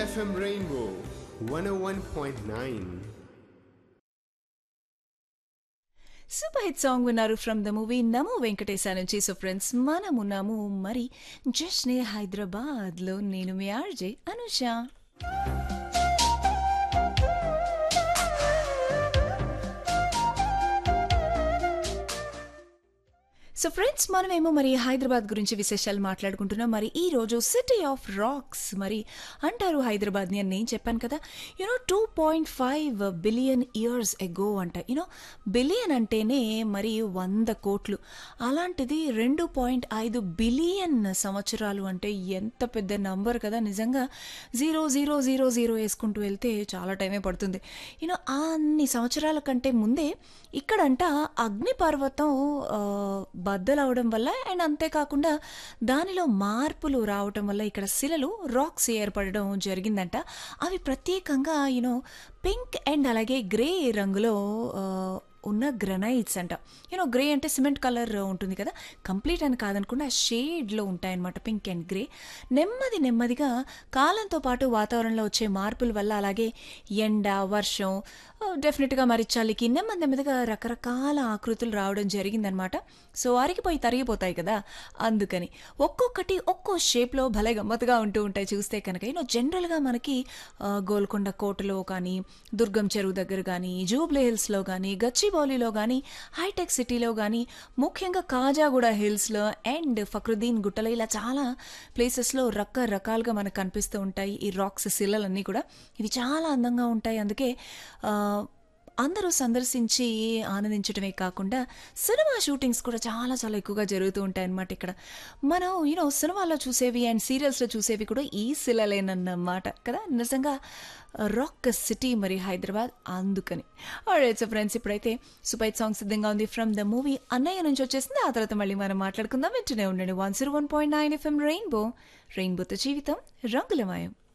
FM Rainbow 101.9. Super hit song విన్నారు from the movie Namo Venkatesa నుంచి so friends మనమున్నాము మరి జస్నే హైదరాబాద్ లో నేను మీ ఆర్జే అనుష సో ఫ్రెండ్స్ మనమేమో మరి హైదరాబాద్ గురించి విశేషాలు మాట్లాడుకుంటున్నాం మరి ఈ రోజు సిటీ ఆఫ్ రాక్స్ మరి అంటారు హైదరాబాద్ని అని నేను చెప్పాను కదా you know two point five billion years ago అంట యూనో బిలియన్ అంటేనే మరి వంద కోట్లు అలాంటిది రెండు పాయింట్ ఐదు బిలియన్ సంవత్సరాలు అంటే ఎంత పెద్ద నంబర్ కదా నిజంగా జీరో జీరో జీరో జీరో వేసుకుంటూ వెళ్తే చాలా టైమే పడుతుంది యూనో అన్ని సంవత్సరాల కంటే ముందే ఇక్కడంట అగ్నిపర్వతం ఆ, బద్దలవడం వల్ల అండ్ అంతేకాకుండా దానిలో మార్పులు రావటం వల్ల ఇక్కడ శిలలు రాక్స్ ఏర్పడడం జరిగిందంట అవి ప్రత్యేకంగా యూనో పింక్ అండ్ అలాగే గ్రే రంగులో ఆ, ఉన్న గ్రనైట్స్ అంట యూనో గ్రే అంటే సిమెంట్ కలర్ ఉంటుంది కదా కంప్లీట్ అని కాదనుకుండా షేడ్లో ఉంటాయన్నమాట పింక్ అండ్ గ్రే నెమ్మది నెమ్మదిగా కాలంతో పాటు వాతావరణంలో వచ్చే మార్పుల వల్ల అలాగే ఎండ వర్షం డెఫినెట్గా మరి చలికి నెమ్మది నెమ్మదిగా రకరకాల ఆకృతులు రావడం జరిగిందనమాట సో అరిగిపోయి తరిగిపోతాయి కదా అందుకని ఒక్కొక్కటి ఒక్కో షేప్లో భలే గమ్మత్తుగా ఉంటూ ఉంటాయి చూస్తే కనుక యూనో జనరల్గా మనకి ఆ, గోల్కొండ కోటలో కానీ దుర్గం చెరువు దగ్గర కానీ జూబ్లీ హిల్స్లో కానీ గచ్చిబౌలిలో కానీ హైటెక్ సిటీలో కానీ ముఖ్యంగా కాజాగూడ హిల్స్లో అండ్ ఫక్రుద్దీన్ గుట్టలో ఇలా చాలా ప్లేసెస్లో రకరకాలుగా మనకు కనిపిస్తూ ఉంటాయి ఈ రాక్స్ శిలలన్నీ కూడా ఇవి చాలా అందంగా ఉంటాయి అందుకే ఆ, అందరూ సందర్శించి ఆనందించడమే కాకుండా సినిమా షూటింగ్స్ కూడా చాలా చాలా ఎక్కువగా జరుగుతూ ఉంటాయి అన్నమాట ఇక్కడ మనం యూనో సినిమాల్లో చూసేవి అండ్ సీరియల్స్లో చూసేవి కూడా ఈ శిలలేనన్నమాట కదా నిజంగా రాక్ సిటీ మరి హైదరాబాద్ అందుకని ఆల్రైట్ సో ఫ్రెండ్స్ ఇప్పుడైతే సూపర్ సాంగ్ సిద్ధంగా ఉంది ఫ్రమ్ ద మూవీ అన్నయ్య నుంచి వచ్చేసింది ఆ తర్వాత మళ్ళీ మనం మాట్లాడుకుందాం వింటూనే ఉండండి one zero one point nine FM Rainbow రెయిన్బోతో జీవితం రంగులమయం